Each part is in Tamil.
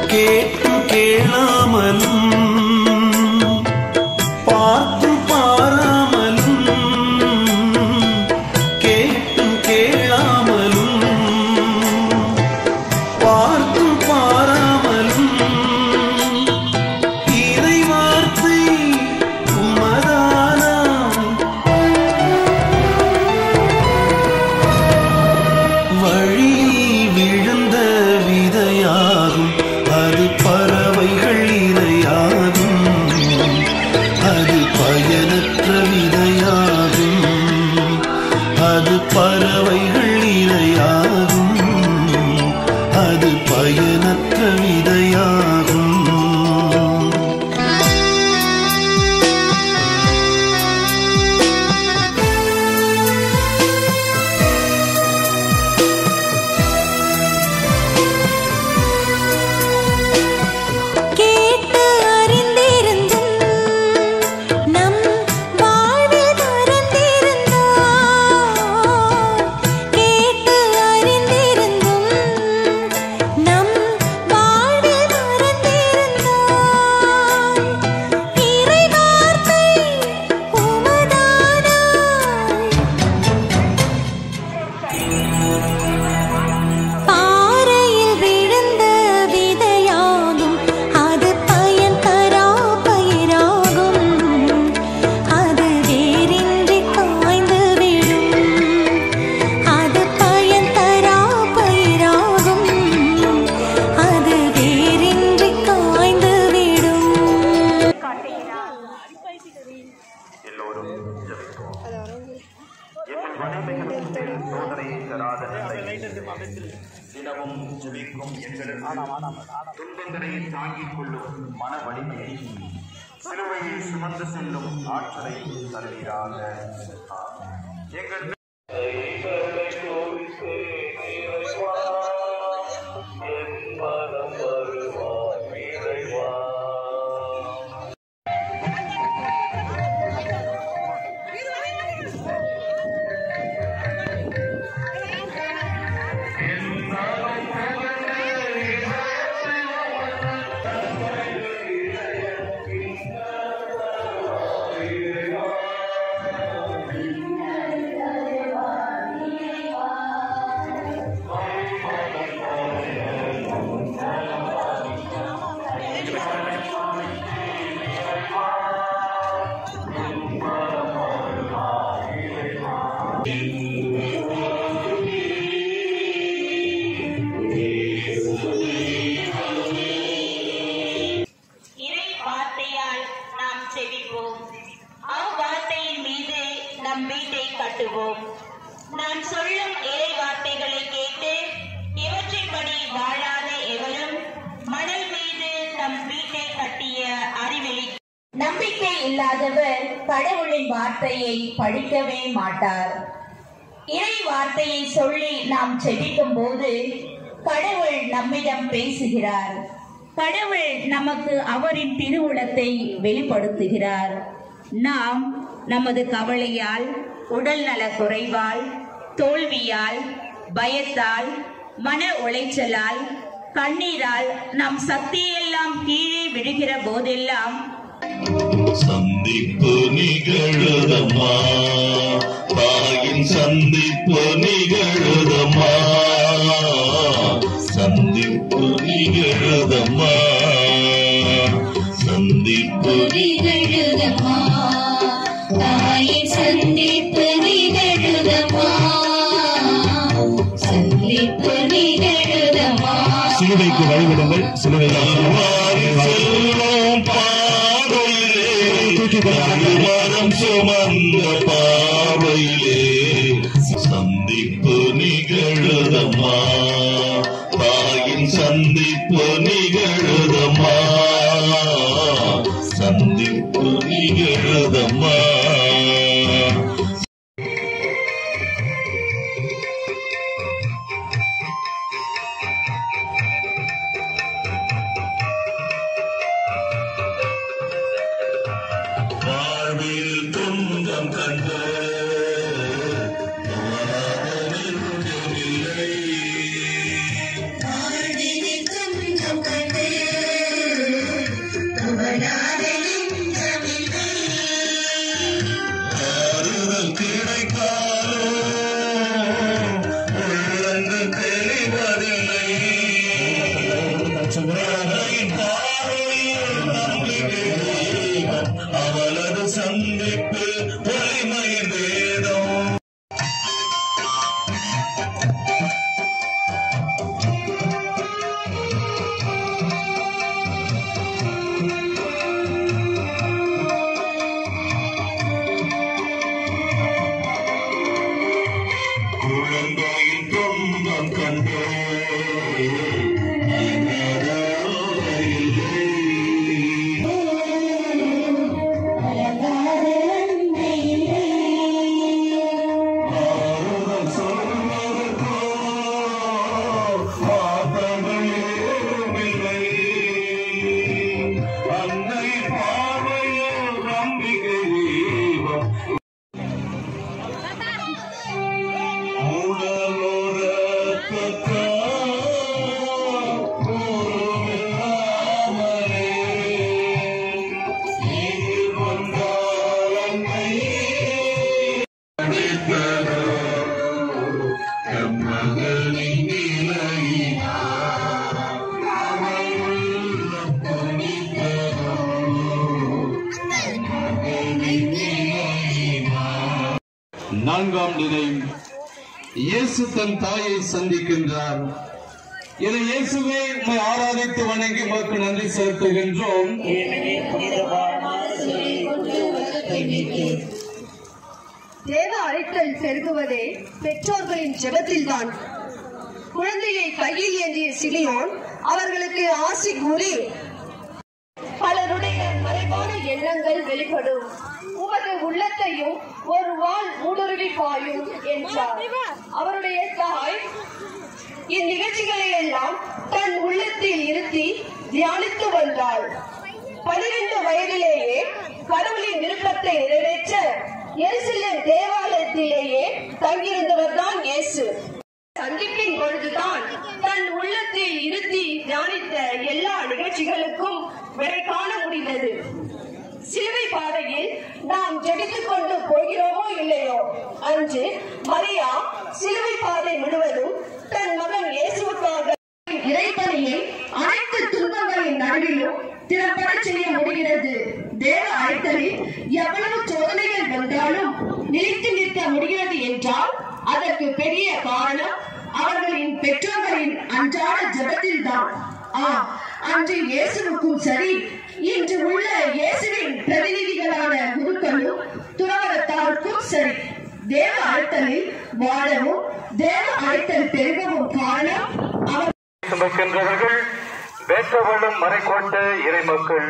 கேட்டும் கேளாமலும் பார்த்தும் பாராமலும் கேட்டும் கேளாமலும் பார்த்தும் பாராமலும் இறை வார்த்தை உமதானாய் வழியில் விழுந்த விதையாகும் அது பறவைகள் இரையாகும் அது பயனற்ற விதையாகும் அது பறவைகள் இரையாகும் அது பயனற்ற விதையாகும் கேட்டு அறிந்திருந்தும் நம் வாழ்வில் மறந்திருந்தார் கேட்டு அறிந்திருந்தும் நம் வாழ்வில் மறந்திருந்தார் இறை வார்த்தை உமதானாய் பாறையில் விழுந்த விதையாகும் அது பயன் தரா பயிராகும் அது வேரின்றி காய்ந்து விடும் அது பயன் தரா பயிராகும் அது வேரின்றி காய்ந்து விடும் எல்லோரும் ஜெபிப்போம். எங்கள் மனைவிகளுக்கு சோதனையை தராத நிலை. தினமும் ஜெபிக்கும் எங்களுக்கு துன்பங்களை தாங்கிக் கொள்ளும் மன வலிமையை சிலுவையை சுமந்து செல்லும் ஆற்றலை தருவீராக எங்கள் இறை வார்த்தையால் நாம் செவிப்போம் அவ்வார்த்தையின் மீது நம் வீட்டை கட்டுவோம் நான் சொல்லும் இறை வார்த்தைகளை கேட்டு இவற்றின்படி வாழாத எவரும் மணல் மீது நம் வீட்டை கட்டிய அறிவெளி நம்பிக்கை இல்லாதவர் கடவுளின் வார்த்தையை படிக்கவே மாட்டார் இறை வார்த்தையை சொல்லி நாம் செபிக்கும் போது கடவுள் நம்மிடம் பேசுகிறார் கடவுள் நமக்கு அவரின் திருவுளத்தை வெளிப்படுத்துகிறார் நாம் நமது கவலையால் உடல் நல குறைவால் தோல்வியால் பயத்தால் மன உளைச்சலால் கண்ணீரால் நம் சக்தியெல்லாம் கீழே விழுகிற போதெல்லாம் சந்திப்பு நிகழுதம்மா தாயின் சந்திப்பு நிகழுதம்மா சந்திப்பு நிகழுதம்மா சந்திப்பு நிகழுதம்மா தாயின் சந்திப்பு நிகழுதம்மா சந்திப்பு நிகழுதம்மா சிலுவைக்கு வழிவிடுங்கள் வாரி செல்லும் பாதையிலே மரம் சுமந்த பாவையிலே சந்திப்பு நிகழுதம்மா தாயின் சந்திப்பு நிகழுதம்மா சந்திப்பு நிகழுதம்மா வாழ்வில் துன்பம் கண்டு இல்லை வாழ்வினில் துன்பம் கண்டு உலகின் பார்வையில் நம்பிக்கை தெய்வம். அவளது சந்திப்பு ஒளிமையின் வேதம் குழந்தையின் துன்பம் கண்டோ அன்னை பாவையோ நம்பிக்கை தெய்வம் நான்காம் நிலை இயேசு தன் தாயை சந்திக்கின்றார் என இயேசுவே உம்மை ஆராதித்து வணங்கி உமக்கு நன்றி செலுத்துகின்றோம் தேவ அழைத்தல் பெருகுவதே பெற்றோர்களின் ஜெபத்தில்தான் குழந்தையை கையில் ஏந்திய சிலியோன் அவர்களுக்கு ஆசி கூறி பலருடைய மறைவான எண்ணங்கள் வெளிப்படும் உமது உள்ளத்தையும் ஒரு வாள் ஊடுருவி பாயும் என்றார் அவருடைய தாய் இந்நிகழ்ச்சிகளை எல்லாம் தன் உள்ளத்தில் இருத்தி தியானித்து வந்தாள் பனிரெண்டு வயதிலேயே கடவுளின் விருப்பத்தை நிறைவேற்ற எருசலேம் தேவாலயத்திலேயே தங்கியிருந்தவர் தான் இயேசு சந்திப்பின் பொழுதுதான் தன் உள்ளத்தில் இருத்தி தியானித்த எல்லா நிகழ்ச்சிகளுக்கும் விடை காண முடிந்தது சிலுவை பாதையில் நாம் ஜெபித்துக் கொண்டு போகிறோமோ இல்லையோ அன்று மரியா சிலுவை பாதை முழுவதும் தன் மகன் இயேசுவுக்காக இறைப்பணியை அனைத்து துன்பங்களின் நடுவிலும் திறம்பட செய்ய முடிகிறது தேவ அழைத்தலில் எவ்வளவு சோதனைகள் வந்தாலும் நிலைத்து நிற்க முடிகிறது என்றால் அதற்கு பெரிய காரணம் அவர்களின் பெற்றோர்களின் அன்றாட ஜபத்தில் தான் அன்று இயேசுவுக்கும் சரி இன்று உள்ள இயேசுவின் பிரதிநிதிகளான குருக்களும் துறவரத்தாருக்கும் சரி தேவ அழைத்தலில் வாழவும் தேவ அழைத்தல் பெருகவும் காரணம் அவர் சுமக்கின்றவர்கள் வேற்றவளும் மறைக்கொண்ட இறைமக்கள்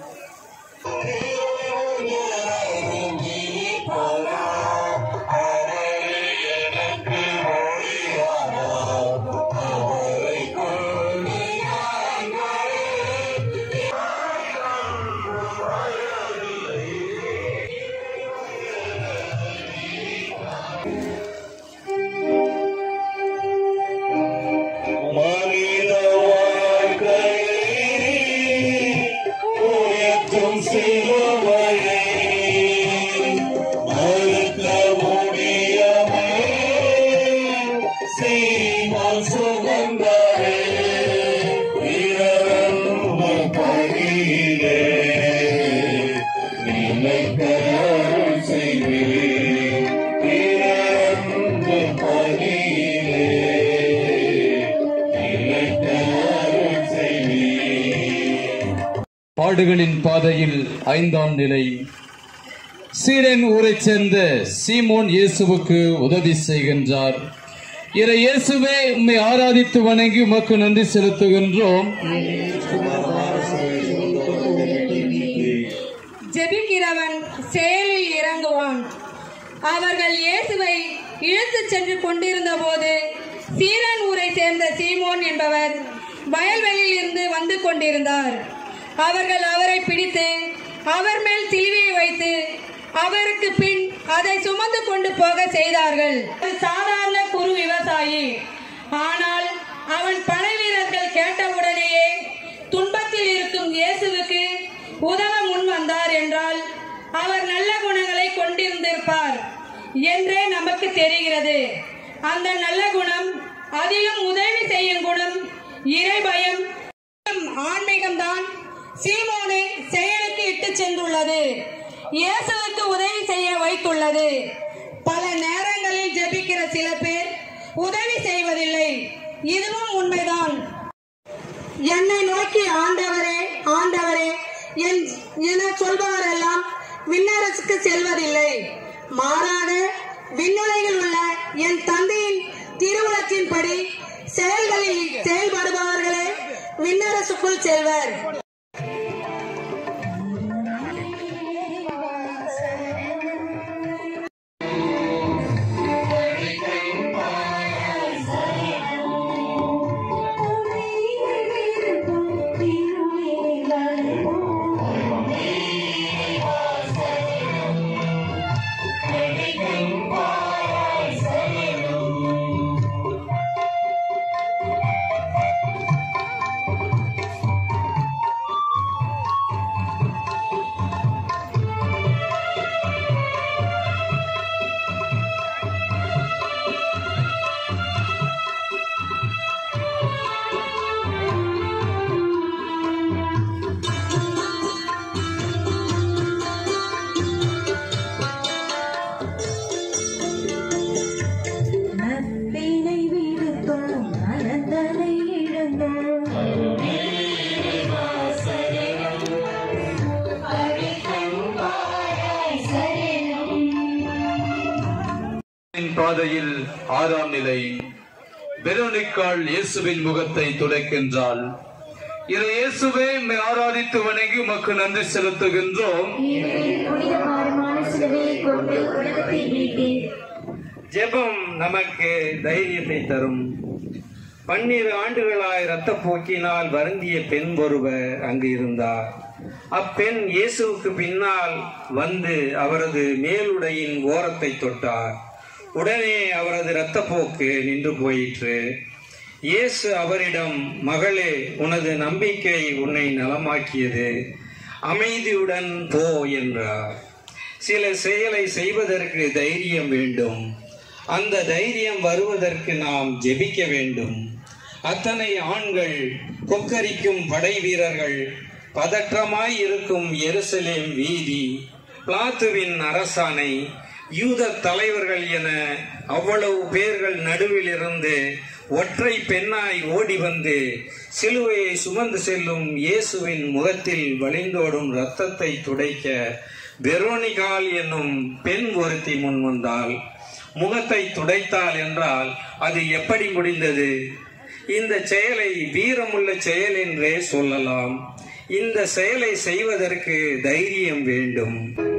மனித வாழ்க்கையை உயர்த்தும் சிலுவையை மறுக்க முடியமே சீமான் சுகந்தாரே இரவு கையிலே நிலைக்க அருள் செய்வீர் இரவு கையிலே நிலைக்க அருள் செய்வீர் பாடுகளின் பாதையில் ஐந்தாம் நிலை சீரன் ஊரைச் சேர்ந்த சீமோன் இயேசுவுக்கு உதவி செய்கின்றார் இறை இயேசுவே உம்மை ஆராதித்து வணங்கி உமக்கு நன்றி செலுத்துகின்றோம் ஜெபிக்கிறவன் செயலில் இறங்குவான் அவர்கள் இயேசுவை இழுத்துச் சென்று கொண்டிருந்த போது சீரன் ஊரை சேர்ந்த சீமோன் என்பவர் வயல்வெளியில் இருந்து வந்து கொண்டிருந்தார் அவர்கள் அவரை பிடித்து அவர் மேல் சிலுவையை வைத்து அவருக்கு பின் அதை சுமந்து கொண்டு போக செய்தார்கள் ஒரு சாதாரண குறு விவசாயி ஆனால் அவன் படை வீரர்கள் கேட்டவுடனேயே துன்பத்தில் இருக்கும் இயேசுவுக்கு உதவ முன் வந்தார் என்றால் அவர் நல்ல குணங்களை கொண்டிருந்திருப்பார் என்றே நமக்கு தெரிகிறது அந்த நல்ல குணம் அதிலும் உதவி செய்யும் குணம் இறை பயம் ஆன்மீகம்தான் சீமோனை செயலுக்கு இட்டு சென்றுள்ளது இயேசுவுக்கு உதவி செய்ய வைத்துள்ளது பல நேரங்களில் ஜெபிக்கிற சில பேர் உதவி செய்வதில்லை இதுவும் உண்மைதான் என்னை நோக்கி ஆண்டவரே ஆண்டவரே என்- என சொல்பவரெல்லாம் விண்ணரசுக்கு செல்வதில்லை மாறாக விண்ணுலகில் உள்ள என் தந்தையின் திருவுளத்தின்படி செயல்களில் செயல்படுபவர்களே விண்ணரசுக்குள் செல்வர் நட்பினை விடுத்தோம் அனந்தனை இழந்தோம் பாதையில் ஆறாம் நிலை வெரோனிக்காள் இயேசுவின் முகத்தை துடைக்கின்றாள் இதை இயேசுவே உம்மை ஆராதித்து வணங்கி உமக்கு நன்றி செலுத்துகின்றோம் புனிதமான சிலுவையை கொண்டு உலகத்தை மீட்டேன் ஜெபம் நமக்கு தைரியத்தை தரும் பன்னிரு ஆண்டுகளாய் இரத்த போக்கினால் வருந்திய பெண் ஒருவர் அங்கு இருந்தார் அப்பெண் இயேசுவுக்கு பின்னால் வந்து அவரது மேலுடையின் ஓரத்தை தொட்டார் உடனே அவரது இரத்தப்போக்கு நின்று போயிற்று இயேசு அவரிடம் மகளே உனது நம்பிக்கை உன்னை நலமாக்கியது அமைதியுடன் போ என்றார் சில செயலை செய்வதற்கு தைரியம் வேண்டும் அந்த தைரியம் வருவதற்கு நாம் ஜெபிக்க வேண்டும் அத்தனை ஆண்கள் கொக்கரிக்கும் படை வீரர்கள் பதற்றமாய் இருக்கும் எருசலேம் வீதி பிளாத்துவின் அரசாணை யூத தலைவர்கள் என அவ்வளவு பேர்கள் நடுவில் இருந்து ஒற்றை பெண்ணாய் ஓடி வந்து சிலுவையை சுமந்து செல்லும் இயேசுவின் முகத்தில் வழிந்தோடும் இரத்தத்தை துடைக்க வெரோனிகால் என்னும் பெண் ஒருத்தி முன் வந்தாள் முகத்தை துடைத்தாள் என்றால் அது எப்படி முடிந்தது இந்த செயலை வீரமுள்ள செயல் என்றே சொல்லலாம் இந்த செயலை செய்வதற்கு தைரியம் வேண்டும்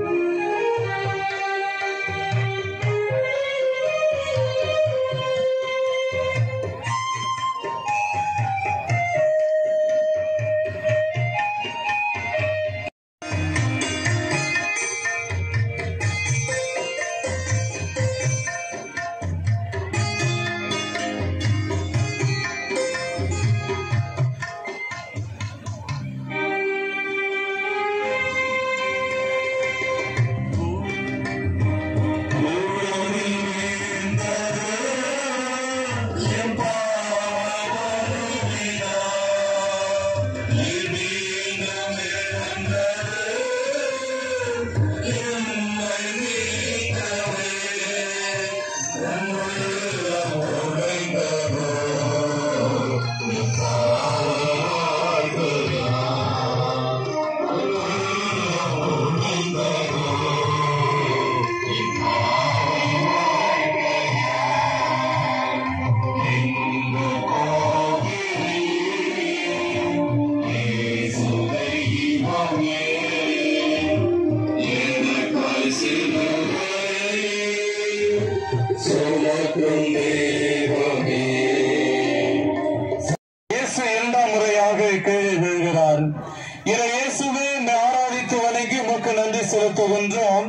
இயேசு இரண்டாம் முறையாக கீழே விழுகிறார் இதை இயேசுவே உம்மை ஆராதித்து வணங்கி உமக்கு நன்றி செலுத்துகின்றோம்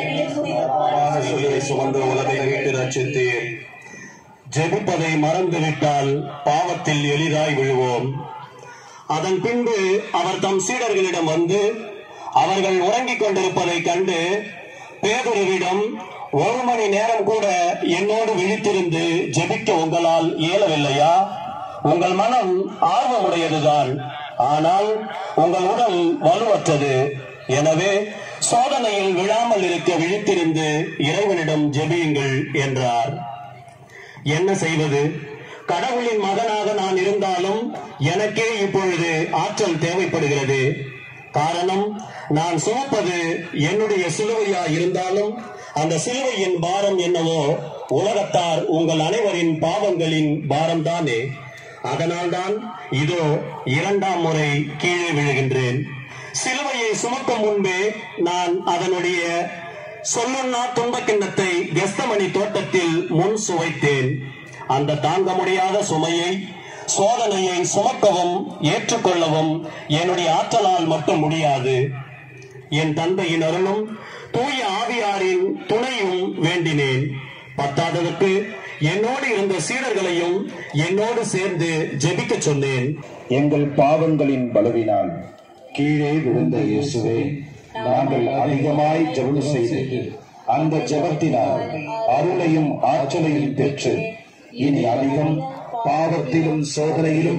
சுமந்து உலகை மீட்டு ரட்சித்தீர் ஜெபிப்பதை மறந்துவிட்டால் பாவத்தில் எளிதாய் விழுவோம் அதன் பின்பு அவர் தம் சீடர்களிடம் வந்து அவர்கள் உறங்கிக் கொண்டிருப்பதைக் கண்டு பேதுருவிடம் ஒரு மணி நேரம் கூட என்னோடு விழித்திருந்து ஜெபிக்க உங்களால் இயலவில்லையா உங்கள் மனம் ஆர்வமுடையதுதான் ஆனால் உங்கள் உடல் வலுவற்றது எனவே சோதனையில் விழாமல் இருக்க விழித்திருந்து இறைவனிடம் ஜெபியுங்கள் என்றார் என்ன செய்வது கடவுளின் மகனாக நான் இருந்தாலும் எனக்கே இப்பொழுது ஆற்றல் தேவைப்படுகிறது காரணம் நான் சுமப்பது என்னுடைய சிலுவையா இருந்தாலும் அந்த சிலுவையின் பாரம் என்னவோ உலகத்தார் உங்கள் அனைவரின் பாவங்களின் பாரம் தானே அதனால்தான் இதோ இரண்டாம் முறை கீழே விழுகின்றேன் சிலுவையை சுமக்கும் முன்பே நான் அதனுடைய சொல்லுண்ணா துன்ப கிண்ணத்தை கெஸ்தமணி தோட்டத்தில் முன் சுவைத்தேன் அந்த தாங்க முடியாத சுமையை சோதனையை சுமக்கவும் ஏற்றுக்கொள்ளவும் என்னுடைய ஆற்றலால் மட்டும் முடியாது என் தந்தையின் அருளும் தூய ஆவியாரின் துணையும் வேண்டினேன் பத்தாததற்கு என்னோடு இருந்த சீடர்களையும் என்னோடு சேர்ந்து ஜெபிக்க சொன்னேன் எங்கள் பாவங்களின் பலவினால் கீழே விழுந்த இயேசுவே நாங்கள் அதிகமாய் ஜெபம் செய்து அந்த ஜெபத்தினால் அருளையும் ஆற்றலையும் பெற்று இனி அதிகம் பாவத்திலும் சோதனையிலும்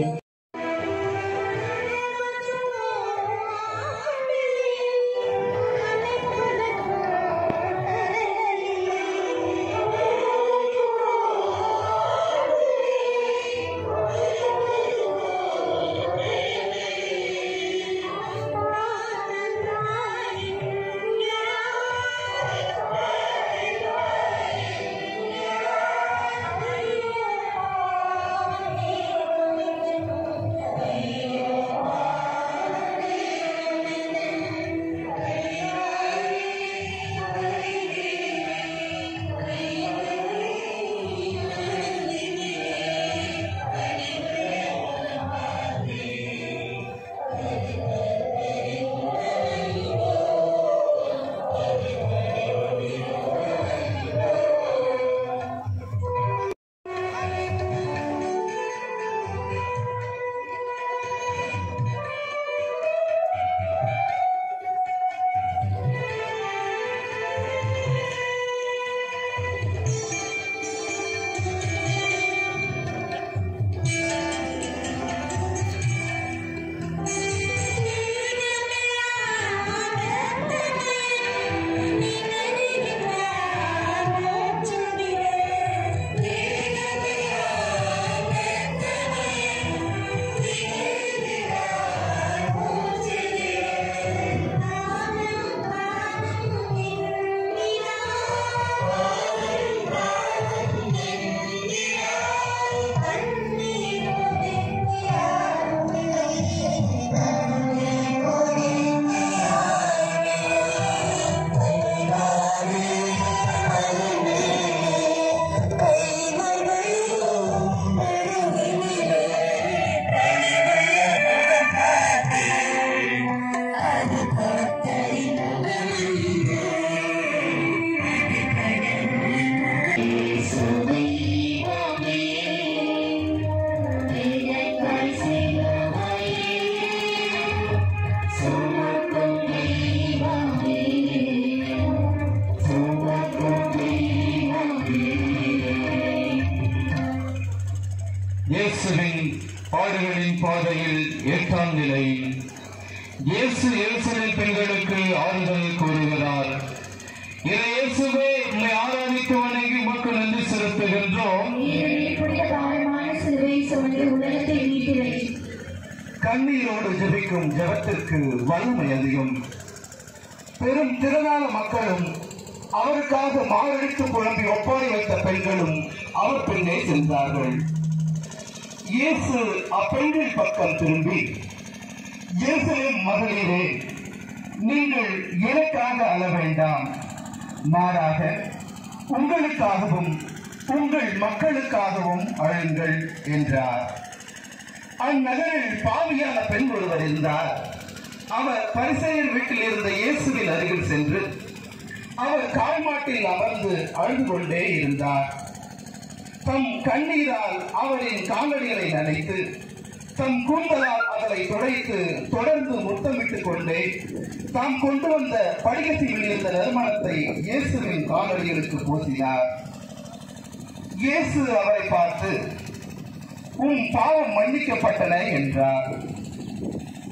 இயேசுவின் பாடுகளின் பாதையில் எட்டாம் நிலை இயேசு எருசலேம் பெண்களுக்கு ஆறுதல் கூறுகிறார் இதை இயேசுவே உம்மை ஆராதித்து வணங்கி உமக்கு நன்றி செலுத்துகின்றோம் ஏனெனில் புனித பாரமான சிலுவை சுமந்து உலகத்தை மீட்டு கண்ணீரோடு ஜெபிக்கும் ஜெபத்திற்கு வலிமை அதிகம் பெரும் திரளான மக்களும் அவருக்காக மாரடித்து புலம்பி ஒப்பாரி வைத்த பெண்களும் அவர் பின்னே சென்றார்கள் இயேசு அப்பெண்கள் பக்கம் திரும்பி இயேசுவின் மகளிரே நீங்கள் எனக்காக அழ வேண்டாம் மாறாக உங்களுக்காகவும் உங்கள் மக்களுக்காகவும் அழுங்கள் என்றார் அந்நகரில் பாவியான பெண் ஒருவர் இருந்தார் அவர் பரிசெயர் வீட்டில் இருந்த இயேசுவின் அருகில் சென்று அவர் கால்மாட்டில் அமர்ந்து அழுது கொண்டே இருந்தார் தம் கண்ணீரால் அவரின் காலடிகளை நனைத்து தம் கூந்தலால் அதனை துடைத்து தொடர்ந்து முத்தமிட்டுக் கொண்டே தாம் கொண்டு வந்த படிகத்தில் இருந்த நறுமணத்தை இயேசுவின் காலடிகளுக்கு பூசினார் இயேசு அவரை பார்த்து உன் பாவம் மன்னிக்கப்பட்டன என்றார்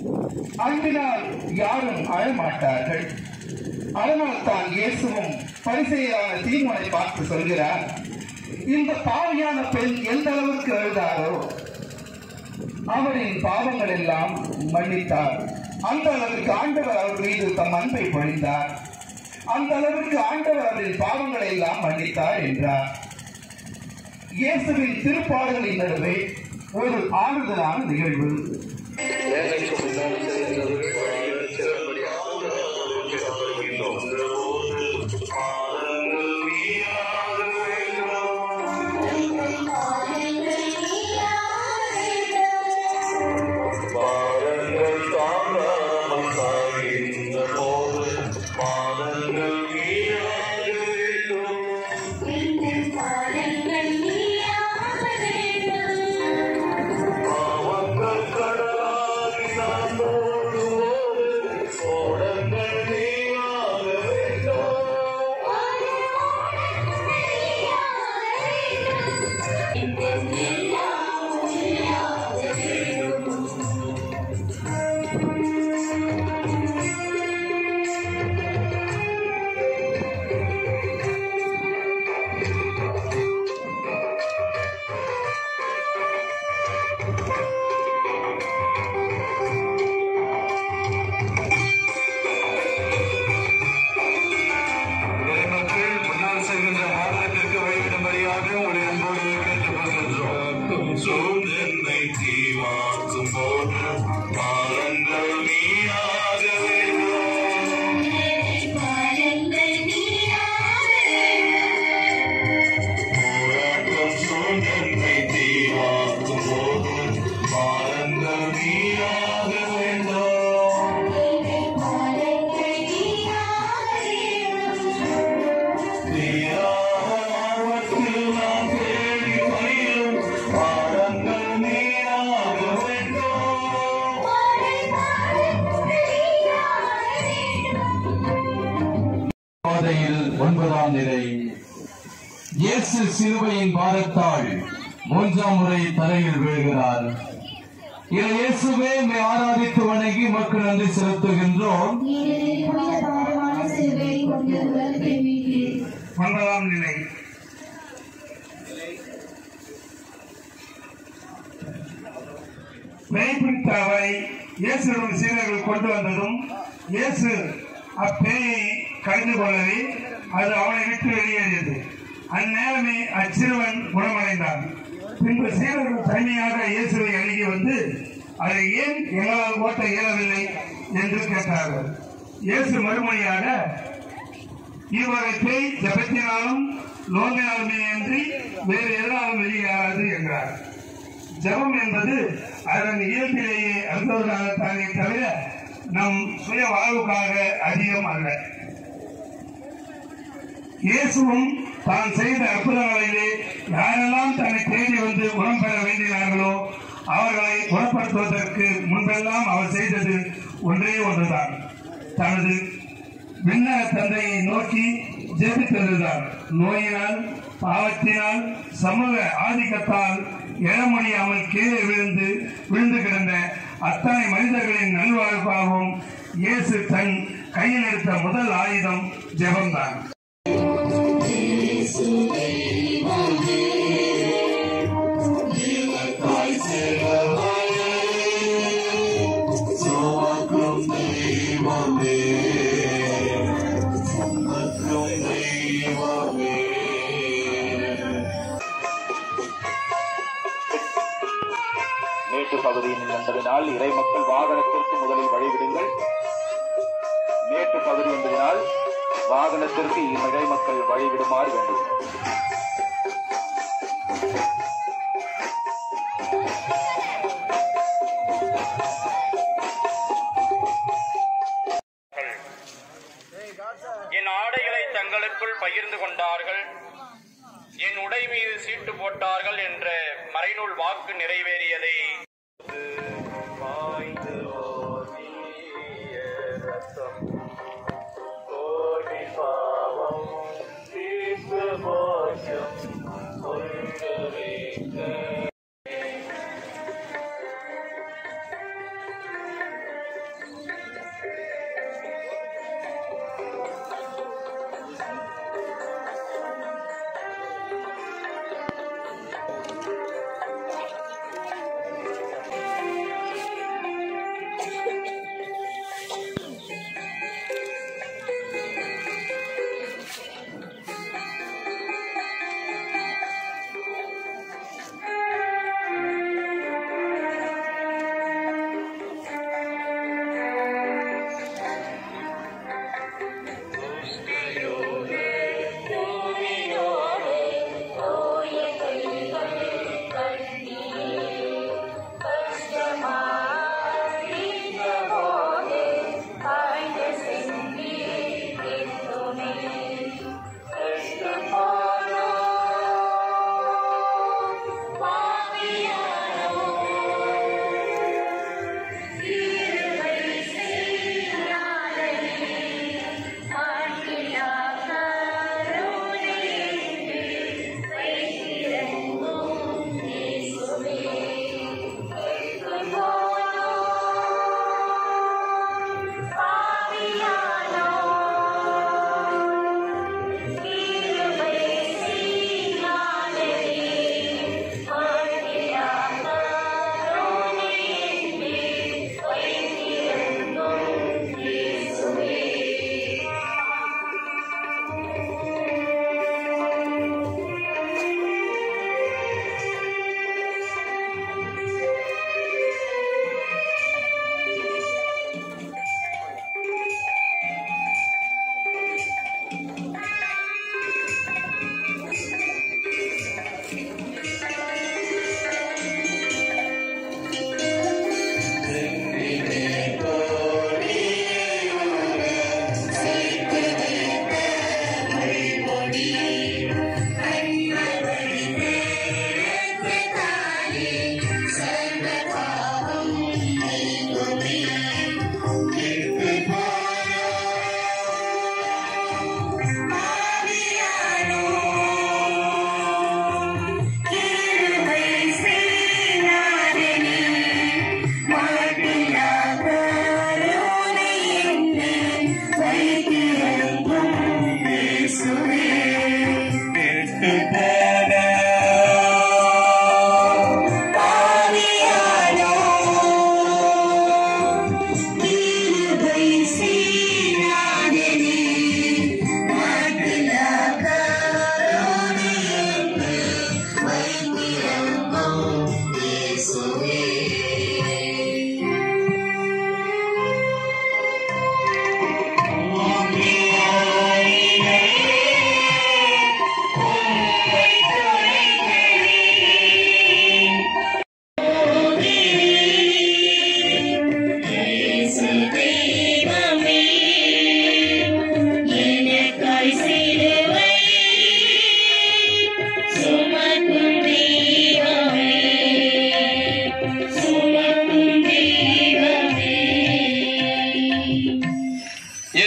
அன்பினால் யாரும் அழமாட்டார்கள் அதனால் தான் இயேசுவும் பரிசெயரான தீமனை பார்த்து சொல்கிறார் இந்த பாவியான பெண் எந்த அளவுக்கு அழுதாரோ அவரின் பாவங்கள் எல்லாம் மன்னித்தார் அந்த அளவுக்கு ஆண்டவர் அவர் மீது தம் அன்பை பொழிந்தார் அந்த அளவுக்கு ஆண்டவர் அவரின் பாவங்களை எல்லாம் மன்னித்தார் என்றார் இயேசுவின் திருப்பாடுகளின் நடுவே ஒரு ஆறுதலான நிகழ்வு மக்கள் முன்னால் செல்கின்ற மாநிலத்திற்கு வழிவிடும்படியாக உங்களை அன்போடு கேட்டுக்கொள்கின்றோம் சூழ்நிலை தீவாக்கும் போது பாலங்கள் நீயாக வேண்டும் போராட்டம் சூழ்நிலை தீவாக்கும் போது பாலங்கள் நீயாக வேண்டும் தீராத வாழ்வத்தில் நாம் தேடி பயிலும் பாலங்கள் நீயாக வேண்டும் பாதையில் ஒன்பதாம் நிலை இயேசு சிலுவையின் பாரத்தால் மூன்றாம் முறை தரையில் விழுகிறார் இதை இயேசுவே மே ஆராதித்து வணங்கி மக்கள் நன்றி செலுத்துகின்றோம் நீரில் புனித பாரமான சிலுவையை கொண்டு உலகத்தை மீட்டீர் ஒன்பதாம் நிலை மெய்பிடித்த அவரை இயேசுவின் சீடர்கள் கொண்டு வந்ததும் இயேசு அப்பேயை கடிந்து கொள்ளவே அது அவனை விட்டு வெளியேறியது அந்நேரமே அச்சிறுவன் குணமடைந்தான் பின்பு சீடர்கள் தனியாக இயேசுவை அணுகி வந்து அதை ஏன் எங்களால் ஓட்ட இயலவில்லை என்று கேட்டார்கள் இயேசு மறுமொழியாக இவ்வகை பேய் ஜபத்தினாலும் நோம்பினாலுமே அன்றி வேறு எதனாலும் வெளியேறாது என்றார் ஜபம் என்பது அதன் இயல்பிலேயே அற்புதமாகத்தானே தவிர நம் சுய வாழ்வுக்காக அதிகம் அல்ல இயேசுவும் தான் செய்த அற்புதங்களிலே யாரெல்லாம் தன்னை தேடி வந்து குணம் பெற வேண்டினார்களோ அவர்களை குணப்படுத்துவதற்கு முன்பெல்லாம் அவர் செய்தது ஒன்றே ஒன்றுதான் தனது விண்ணக தந்தையை நோக்கி ஜெபித்ததுதான் நோயினால் பாவத்தினால் சமூக ஆதிக்கத்தால் எழ முடியாமல் கீழே விழுந்து விழுந்து கிடந்த அத்தனை மனிதர்களின் நல்வாழ்வாகவும் இயேசு தன் கையில் எடுத்த முதல் ஆயுதம் ஜெபம்தான் மேட்டு பகுதியில் என்பதனால் இறை மக்கள் வாகனத்திற்கு முதலில் வழிவிடுங்கள் மேட்டு பகுதி என்பதனால் வாகனத்திற்கு இறை மக்கள் வழிவிடுமாறு வேண்டும் என் ஆடைகளை தங்களுக்குள் பகிர்ந்து கொண்டார்கள் என் உடை மீது சீட்டு போட்டார்கள் என்ற மறைநூல் வாக்கு நிறைவேறியதை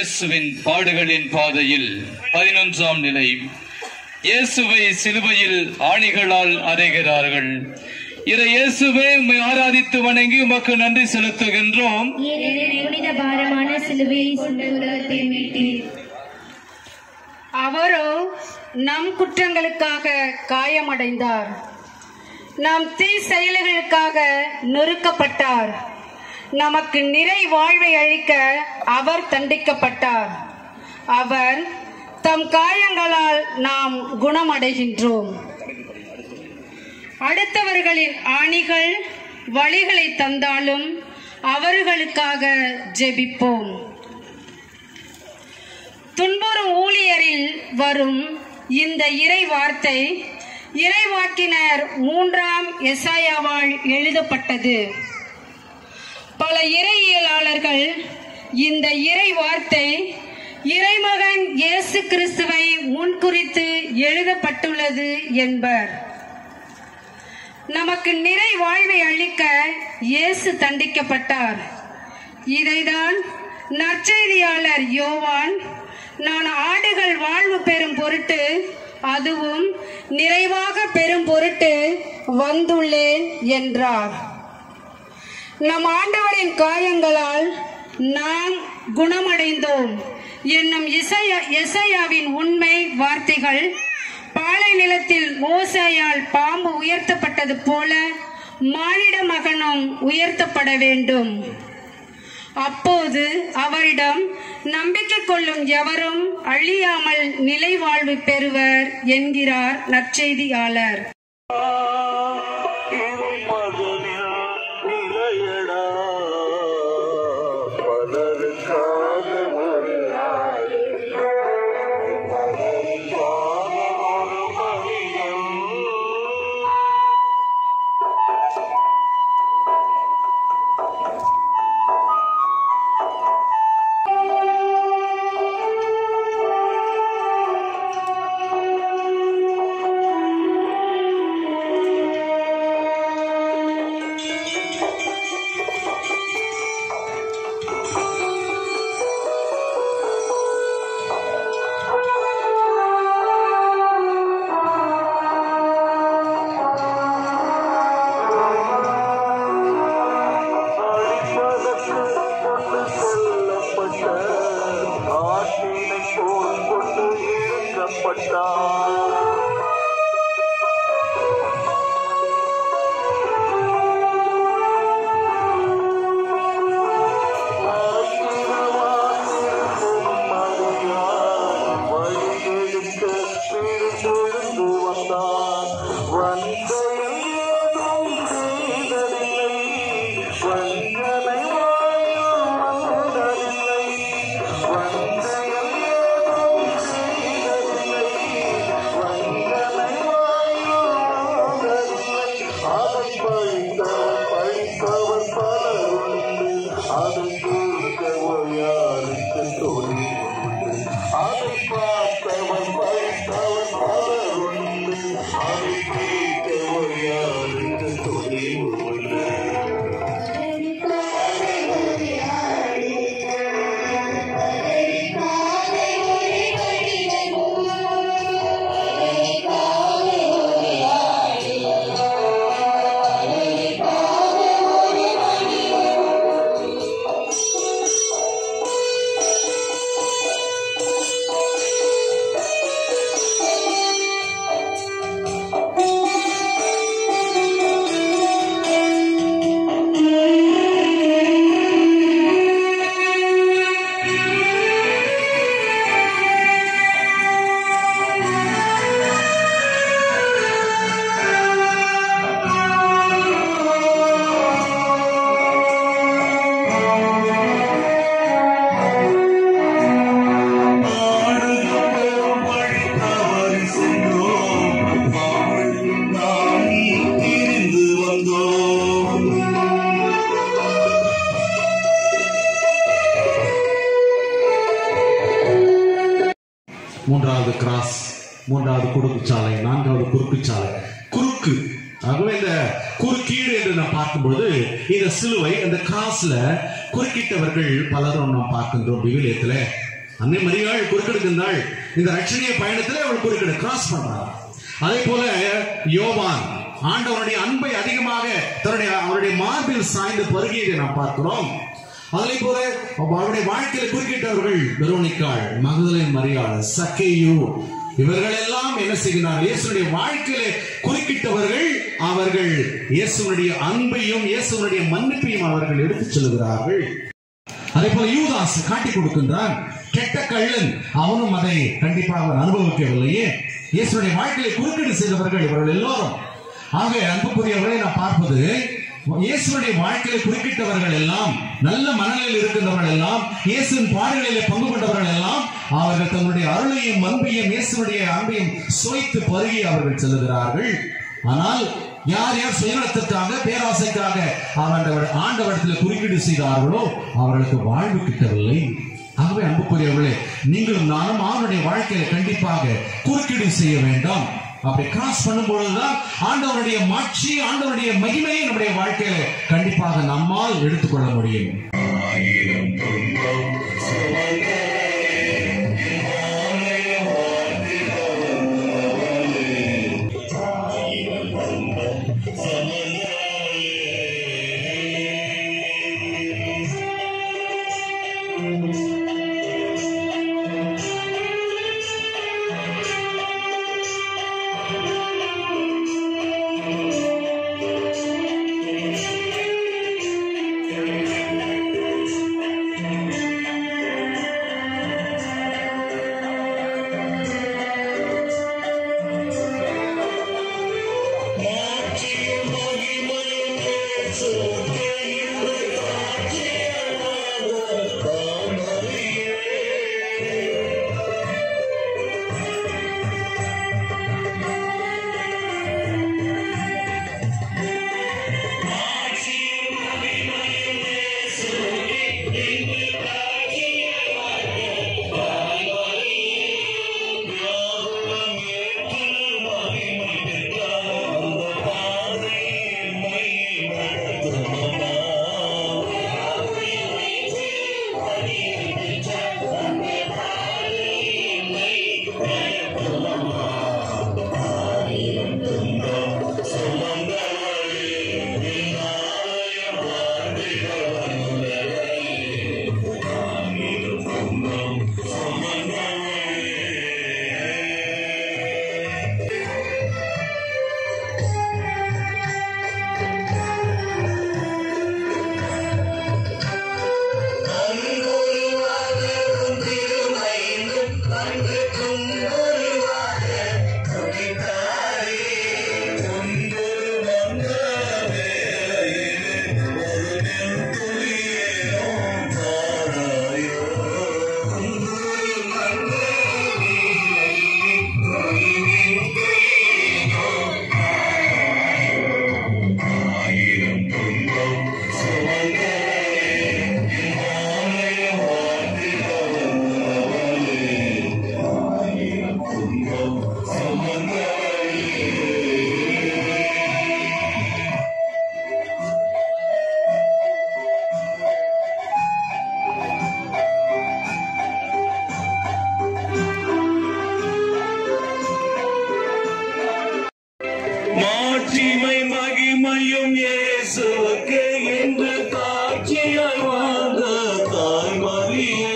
இயேசுவின் பாடுகளின் பாதையில் பதினொன்றாம் நிலை இயேசுவை சிலுவையில் ஆணிகளால் அறைகிறார்கள் இறை இயேசுவே உம்மை ஆராதித்து வணங்கி உமக்கு நன்றி செலுத்துகின்றோம் ஏனெனில் புனித பாரமான சிலுவையை சுமந்த உலகத்தை மீட்டீர் அவரோ நம் குற்றங்களுக்காக காயமடைந்தார் நம் தீ செயல்களுக்காக நொறுக்கப்பட்டார் நமக்கு நிறை வாழ்வை அளிக்க அவர் தண்டிக்கப்பட்டார் அவர் தம் காயங்களால் நாம் குணமடைகின்றோம் அடுத்தவர்களின் ஆணிகள் வழிகளை தந்தாலும் அவர்களுக்காக ஜெபிப்போம் துன்புறும் ஊழியரில் வரும் இந்த இறை வார்த்தை இறைவாக்கினர் மூன்றாம் எசாயாவால் எழுதப்பட்டது பல இறையியலாளர்கள் இந்த இறை வார்த்தை இறைமகன் இயேசு கிறிஸ்துவை முன்குறித்து எழுதப்பட்டுள்ளது என்பர் நமக்கு நிறை வாழ்வை அளிக்க இயேசு தண்டிக்கப்பட்டார் இதைதான் நற்செய்தியாளர் யோவான் நான் ஆடுகள் வாழ்வு பெறும் பொருட்டு அதுவும் நிறைவாக பெறும் பொருட்டு வந்துள்ளேன் என்றார் நம் ஆண்டவரின் காயங்களால் நாம் குணமடைந்தோம் என்னும் இசையா எசையாவின் உண்மை வார்த்தைகள் பாலை நிலத்தில் மோசையால் பாம்பு உயர்த்தப்பட்டது போல மானிட மகனும் உயர்த்தப்பட வேண்டும் அப்போது அவரிடம் நம்பிக்கை கொள்ளும் எவரும் அழியாமல் நிலை வாழ்வு பெறுவர் என்கிறார் நற்செய்தியாளர் மூன்றாவது கிராஸ் மூன்றாவது குறுக்கு சாலை நான்காவது குறுக்கு சாலை குறுக்கு ஆகவே இந்த குறுக்கீடு என்று நாம் பார்க்கும்போது இந்த சிலுவை அந்த கிராஸ்ல குறுக்கிட்டவர்கள் பலரும் நாம் பார்க்கின்றோம் விவிலியத்துல அன்னை மரியாள் குறுக்கெடுக்கின்றாள் இந்த ரட்சணிய பயணத்திலே அவள் குறுக்கெடு கிராஸ் பண்றாள் அதே போல யோவான் ஆண்டவனுடைய அன்பை அதிகமாக தன்னுடைய அவருடைய மார்பில் சாய்ந்து பருகியதை நாம் பார்க்கிறோம் அதே போல அவருடைய வாழ்க்கையில குறுக்கிட்டவர்கள் வெரோனிக்காள் மகதலின் மரியாள் சக்கேயு இவர்கள் எல்லாம் என்ன செய்கிறார்கள் இயேசுடைய வாழ்க்கையிலே குறுக்கிட்டவர்கள் அவர்கள் இயேசுனுடைய அன்பையும் இயேசுனுடைய மன்னிப்பையும் அவர்கள் எடுத்துச் செல்கிறார்கள் அதே போல யூதாஸ் காட்டி கொடுக்கின்றான் கெட்ட கள்ளன் அவனும் அதை கண்டிப்பாக அவன் அனுபவிக்கவில்லையே இயேசுடைய வாழ்க்கையை குறுக்கீடு செய்தவர்கள் இவர்கள் எல்லோரும் ஆக அன்புக்குரியவர்களை நான் பார்ப்பது இயேசுடைய வாழ்க்கையை குறுக்கிட்டவர்கள் எல்லாம் நல்ல மனநிலையில் இருக்கின்றவர்கள் எல்லாம் இயேசுவின் பாடுகளிலே பங்கு கொண்டவர்கள் எல்லாம் அவர்கள் தன்னுடைய அருளையும் அன்பையும் இயேசுடைய அன்பையும் சுவைத்து பருகி அவர்கள் செல்லுகிறார்கள் ஆனால் யார் யார் சுயநலத்திற்காக பேராசைக்காக அவர்கள் ஆண்டவரத்தில் குறுக்கீடு செய்தார்களோ அவர்களுக்கு வாழ்வு கிட்டவில்லை ஆகவே அன்புக்குரியவர்களே நீங்களும் நானும் அவனுடைய வாழ்க்கையில கண்டிப்பாக குறுக்கீடு செய்ய வேண்டாம் அப்படி கிராஸ் பண்ணும் பொழுதுதான் ஆண்டவனுடைய மாட்சி ஆண்டவனுடைய மகிமையை நம்முடைய வாழ்க்கையில கண்டிப்பாக நம்மால் எடுத்துக்கொள்ள முடியும் மாட்சிமை மகிமையும் இயேசுவுக்கு என்று காட்சியாய் வாழ்ந்த தாய்மரியே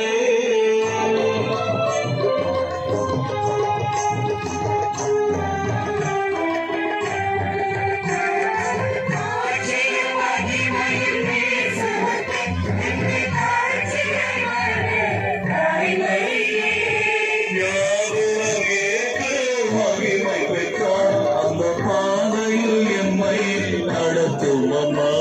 மகிமை பெற்றார் அந்த பாதையில் எம்மை நடத்தும் அம்மா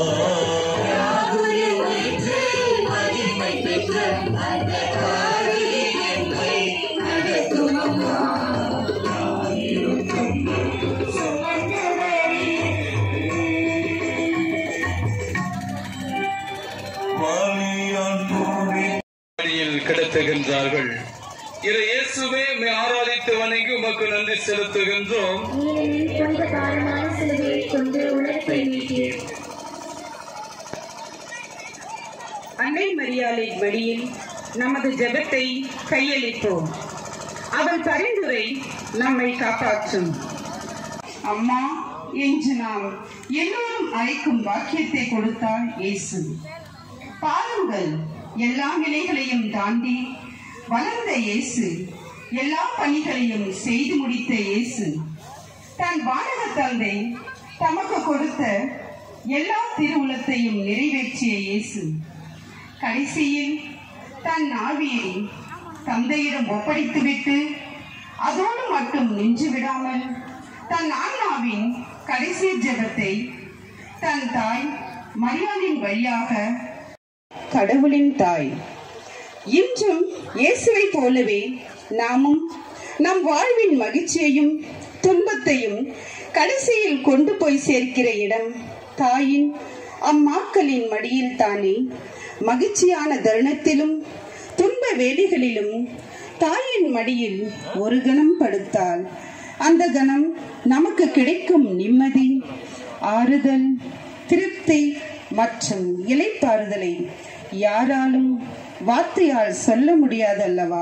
வழியில் கிடத்துகின்றார்கள் இதை இயேசுவே உம்மை ஆராதித்து வணங்கி உமக்கு நன்றி செலுத்துகின்றோம் ஏனெனில் புனித காரணமான சிலுவையை கொண்டு உலகத்தை மீட்டீர் அன்னை மரியாளின் வழியில் நமது ஜெபத்தை கையளிப்போம் அவள் பரிந்துரை நம்மை காப்பாற்றும் அம்மா என்று நாம் எல்லோரும் அழைக்கும் வாக்கியத்தை கொடுத்தார் இயேசு பாருங்கள் எல்லா நிலைகளையும் தாண்டி வளர்ந்த இயேசு எல்லா பணிகளையும் செய்து முடித்த இயேசு தன் வானக தந்தை தமக்கு கொடுத்த எல்லா திருவுளத்தையும் நிறைவேற்றிய இயேசு கடைசியில் தன் ஆவியை தந்தையிடம் ஒப்படைத்துவிட்டு அதோடு மட்டும் நின்று விடாமல் தன் ஆன்மாவின் கடைசி ஜெபத்தை தன் தாய் மரியாதின் வழியாக கடவுளின் தாய் இன்றும் இயேசுவை போலவே நாமும் நம் வாழ்வின் மகிழ்ச்சியையும் துன்பத்தையும் கடைசியில் கொண்டு போய் சேர்க்கிற இடம் தாயின் அம்மாக்களின் மடியில் தானே மகிழ்ச்சியான தருணத்திலும் துன்ப வேலைகளிலும் தாயின் மடியில் ஒரு கணம் படுத்தால் அந்த கணம் நமக்கு கிடைக்கும் நிம்மதி ஆறுதல் திருப்தி மற்றும் இலைப்பாறுதலை யாராலும் வார்த்தையால் சொல்ல முடியாதல்லவா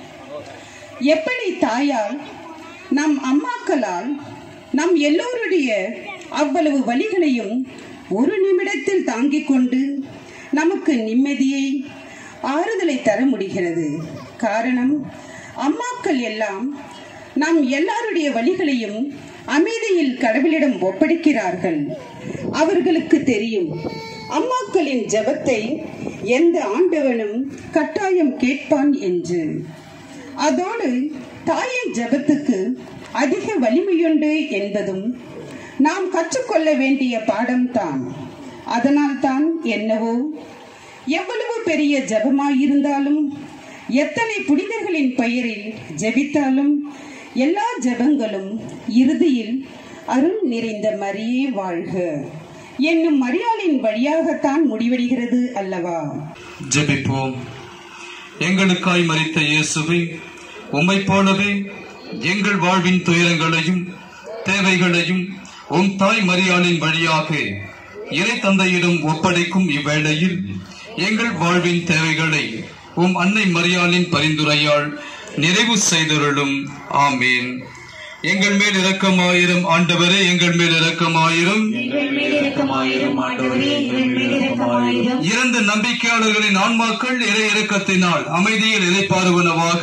எப்படி தாயால் நம் அம்மாக்களால் நம் எல்லோருடைய அவ்வளவு வழிகளையும் ஒரு நிமிடத்தில் தாங்கிக் கொண்டு நமக்கு நிம்மதியை ஆறுதலை தர முடிகிறது காரணம் அம்மாக்கள் எல்லாம் நம் எல்லாருடைய வழிகளையும் அமைதியில் கடவுளிடம் ஒப்படைக்கிறார்கள் அவர்களுக்கு தெரியும் அம்மாக்களின் ஜெபத்தை எந்த ஆண்டவனும் கட்டாயம் கேட்பான் என்று அதோடு தாயின் ஜெபத்துக்கு அதிக வலிமையுண்டு என்பதும் நாம் கற்றுக்கொள்ள வேண்டிய பாடம்தான் அதனால்தான் என்னவோ எவ்வளவு பெரிய ஜெபமாயிருந்தாலும் எத்தனை புனிதர்களின் பெயரில் ஜெபித்தாலும் எல்லா ஜெபங்களும் இறுதியில் அருள் நிறைந்த மரியே வாழ்க என்னும் மரியாளின் வழியாகத்தான் முடிவடைகிறது அல்லவா ஜெபிப்போம் எங்களுக்காய் மரித்த இயேசுவை உம்மைப் போலவே எங்கள் வாழ்வின் துயரங்களையும் தேவைகளையும் உம் தாய் மரியாளின் வழியாக இறை தந்தையிடம் ஒப்படைக்கும் இவ்வேளையில் எங்கள் வாழ்வின் தேவைகளை உம் அன்னை மரியாளின் பரிந்துரையால் நிறைவு செய்தருளும் ஆமீன் எங்கள் மேல் இரக்கமாயிரும் ஆண்டவரே எங்கள் மேல் இரக்கமாயிரும் இறந்த நம்பிக்கையாளர்களின் ஆன்மாக்கள் இறை இரக்கத்தினால் அமைதியில் இறைப்பாறுவனவாக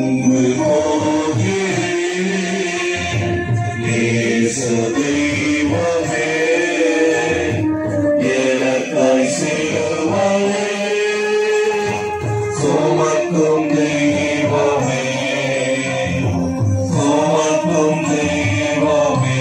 கொண்டு போகிறேன் இயேசு தெய்வமே எனக்காய் சிலுவையை சுமக்கும் தெய்வமே சுமக்கும் தெய்வமே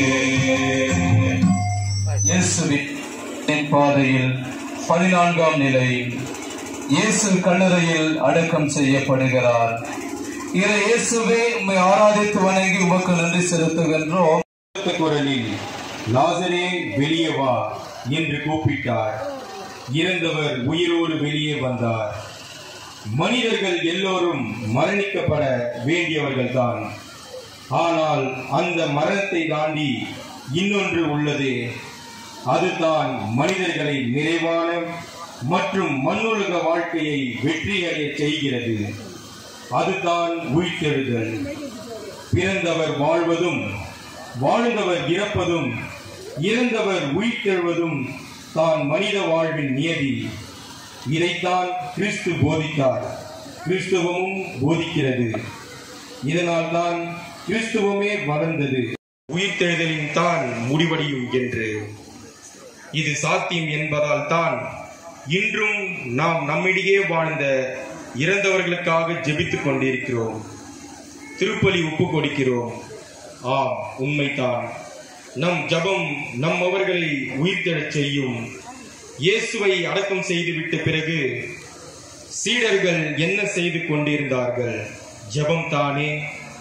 இயேசுவின் பாதையில் பதினான்காம் நிலை இயேசு கல்லறையில் அடக்கம் செய்யப்படுகிறார் இறை இயேசுவே உம்மை ஆராதித்து வணங்கி உமக்கு நன்றி செலுத்துகின்றோம் உரத்த குரலில் லாசரே வெளியே வா என்று கூப்பிட்டார் இறந்தவர் உயிரோடு வெளியே வந்தார் மனிதர்கள் எல்லோரும் மரணிக்கப்பட வேண்டியவர்கள்தான் ஆனால் அந்த மரணத்தை தாண்டி இன்னொன்று உள்ளது அதுதான் மனிதர்களை நிறைவான மற்றும் மண்ணுலக வாழ்க்கையை வெற்றியடைய செய்கிறது அதுதான் உயிர்த்தெழுதல் பிறந்தவர் வாழ்வதும் வாழ்ந்தவர் இறப்பதும் இறந்தவர் உயிர்த்தெழுவதும் தான் மனித வாழ்வின் நியதி இதைத்தான் கிறிஸ்து போதித்தார் கிறிஸ்துவமும் போதிக்கிறது இதனால் தான் கிறிஸ்துவமே வளர்ந்தது உயிர்த்தெழுதலின் தான் முடிவடையும் என்று இது சாத்தியம் என்பதால் தான் இன்றும் நாம் நம்மிடையே வாழ்ந்த இறந்தவர்களுக்காக ஜெபித்துக் கொண்டிருக்கிறோம் திருப்பலி ஒப்பு கொடுக்கிறோம் ஆம் உண்மைதான் நம் ஜபம் நம் அவர்களை உயிர்த்தெழச் செய்யும் இயேசுவை அடக்கம் செய்துவிட்ட பிறகு சீடர்கள் என்ன செய்து கொண்டிருந்தார்கள் ஜபம் தானே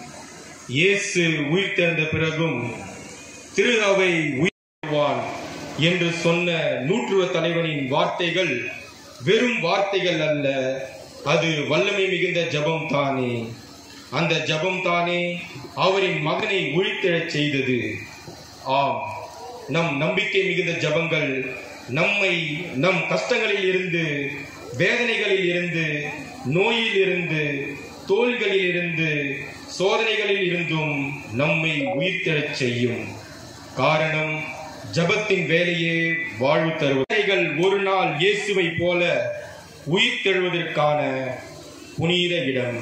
இயேசு உயிர்த்தெழுந்த பிறகும் திரு அவை உயிர்வான் என்று சொன்ன நூற்றுவ தலைவனின் வார்த்தைகள் வெறும் வார்த்தைகள் அல்ல அது வல்லமை மிகுந்த ஜபம் தானே அந்த ஜபம் தானே அவரின் மகனை உழித்தெழச் செய்தது ஆம் நம் நம்பிக்கை மிகுந்த ஜபங்கள் நம்மை நம் கஷ்டங்களில் இருந்து வேதனைகளில் இருந்து நோயில் இருந்து தோள்களில் இருந்து சோதனைகளில் இருந்தும் நம்மை உயிர்த்தெழச் செய்யும் காரணம் ஜபத்தின் வேலையே வாழ்வு தருவதைகள் ஒரு நாள் இயேசுவை போல உயிர்த்தெழுவதற்கான புனித இடம்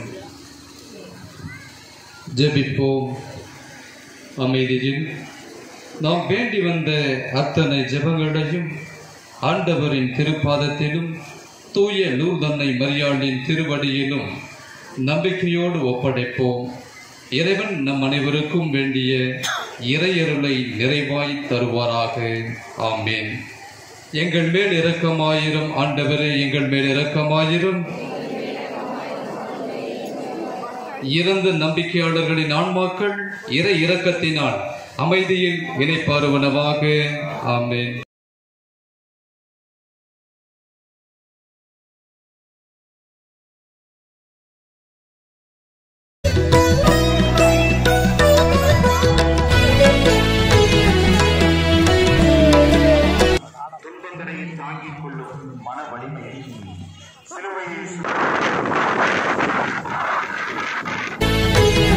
ஜெபிப்போம் அமைதியில் நாம் வேண்டி வந்த அத்தனை ஜெபங்களையும் ஆண்டவரின் திருப்பாதத்திலும் தூய லூர்தன்னை மரியாளின் திருவடியிலும் நம்பிக்கையோடு ஒப்படைப்போம் இறைவன் நம் அனைவருக்கும் வேண்டிய இறையருளை நிறைவாய் தருவாராக ஆமேன் எங்கள் மேல் இரக்கமாயிரும் ஆண்டவரே எங்கள் மேல் இரக்கமாயிரும் இறந்த நம்பிக்கையாளர்களின் ஆன்மாக்கள் இறை இரக்கத்தினால் அமைதியில் இணைப்பாருவனவாக ஆமென் துன்பங்களை தாங்கிக் கொள்ளும் மன வலிமை சிலுவையில்